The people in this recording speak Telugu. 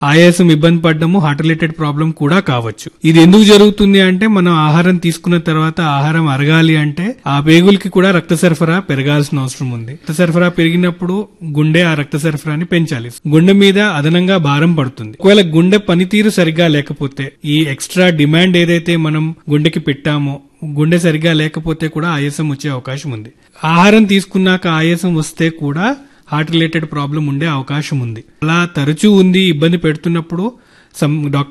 ఆయాసం ఇబ్బంది పడడము హార్ట్ రిలేటెడ్ ప్రాబ్లం కూడా కావచ్చు ఇది ఎందుకు జరుగుతుంది అంటే మనం ఆహారం తీసుకున్న తర్వాత ఆహారం అరగాలి అంటే ఆ పేగులకి కూడా రక్త సరఫరా పెరగాల్సిన అవసరం ఉంది రక్త సరఫరా పెరిగినప్పుడు గుండె ఆ రక్త సరఫరాని పెంచాలి గుండె మీద అదనంగా భారం పడుతుంది ఒకవేళ గుండె పనితీరు సరిగా లేకపోతే ఈ ఎక్స్ట్రా డిమాండ్ ఏదైతే మనం గుండెకి పెట్టామో గుండె సరిగా లేకపోతే కూడా ఆయాసం వచ్చే అవకాశం ఉంది ఆహారం తీసుకున్నాక ఆయాసం వస్తే కూడా హార్ట్ రిలేటెడ్ ప్రాబ్లం ఉండే అవకాశం ఉంది అలా తరచూ ఉంది ఇబ్బంది పెడుతున్నప్పుడు సమ్ డాక్టర్